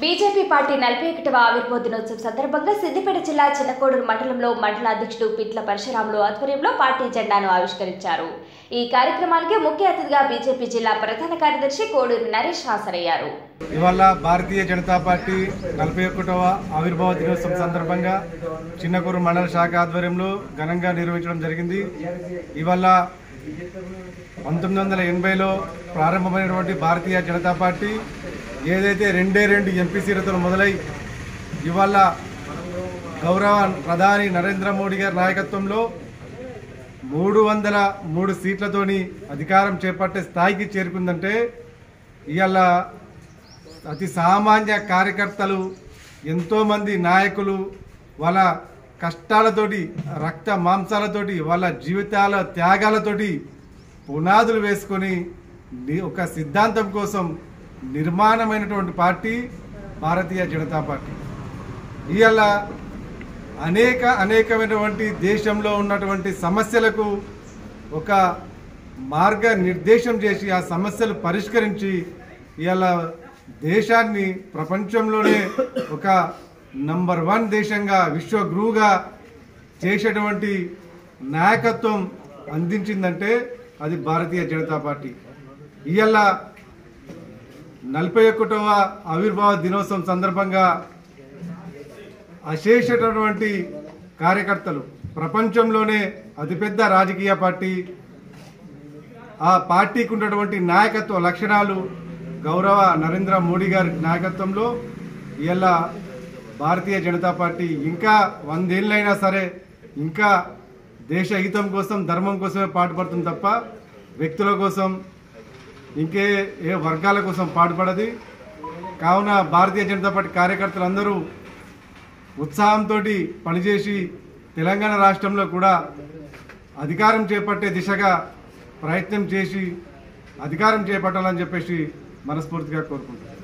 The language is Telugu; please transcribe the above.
బీజేపీ పార్టీ నలభై ఒకటవ ఆవిర్భావ దినోత్సవం సందర్భంగా సిద్దిపేట జిల్లా చిన్నకోడూరు మండలంలో మండల అధ్యక్షుడు పిట్ల పరశురాములు ఆధ్వర్యంలో పార్టీ జెండాను ఆవిష్కరించారు ఈ కార్యక్రమానికి ముఖ్య అతిథిగా బీజేపీ జిల్లా ప్రధాన కార్యదర్శి కోడూరు నరేష్ హాజరయ్యారు ఇవాళ భారతీయ జనతా పార్టీ నలభై ఒకటవ ఆవిర్భావ దినోత్సవం సందర్భంగా చిన్నకూరు మండల శాఖ ఆధ్వర్యంలో ఘనంగా నిర్వహించడం జరిగింది ఇవాళ పంతొమ్మిది వందల ఎనభైలో ప్రారంభమైనటువంటి భారతీయ జనతా పార్టీ ఏదైతే రెండే రెండు ఎంపీ సీట్లతో మొదలై ఇవాళ గౌరవ ప్రధాని నరేంద్ర మోడీ గారి నాయకత్వంలో మూడు వందల మూడు సీట్లతోని అధికారం చేపట్టే స్థాయికి చేరుకుందంటే ఇవాళ అతి సామాన్య కార్యకర్తలు ఎంతోమంది నాయకులు వాళ్ళ కష్టాలతోటి రక్త మాంసాలతోటి వాళ్ళ జీవితాల త్యాగాలతోటి పునాదులు వేసుకొని ని- ఒక సిద్ధాంతం కోసం నిర్మాణమైనటువంటి పార్టీ భారతీయ జనతా పార్టీ ఇవాళ అనేక అనేకమైనటువంటి దేశంలో ఉన్నటువంటి సమస్యలకు ఒక మార్గ నిర్దేశం చేసి ఆ సమస్యలు పరిష్కరించి ఇవాళ దేశాన్ని ప్రపంచంలోనే ఒక నంబర్ వన్ దేశంగా విశ్వగురువుగా చేసేటువంటి నాయకత్వం అందించిందంటే అది భారతీయ జనతా పార్టీ ఇవాళ నలభై ఒకటవ ఆవిర్భావ దినోత్సవం సందర్భంగా అశేషమైనటువంటి కార్యకర్తలు ప్రపంచంలోనే అతిపెద్ద రాజకీయ పార్టీ ఆ పార్టీకి ఉన్నటువంటి నాయకత్వ లక్షణాలు గౌరవ నరేంద్ర మోడీ గారి నాయకత్వంలో ఇలా భారతీయ జనతా పార్టీ ఇంకా వందేళ్ళైనా సరే ఇంకా దేశ హితం కోసం ధర్మం కోసమే పాటుపడుతుంది తప్ప వ్యక్తుల కోసం ఇంకే ఏ వర్గాల కోసం పాటుపడది కావున భారతీయ జనతా పార్టీ కార్యకర్తలందరూ ఉత్సాహంతో పనిచేసి తెలంగాణ రాష్ట్రంలో కూడా అధికారం చేపట్టే దిశగా ప్రయత్నం చేసి అధికారం చేపట్టాలని చెప్పేసి మనస్ఫూర్తిగా కోరుకుంటున్నాను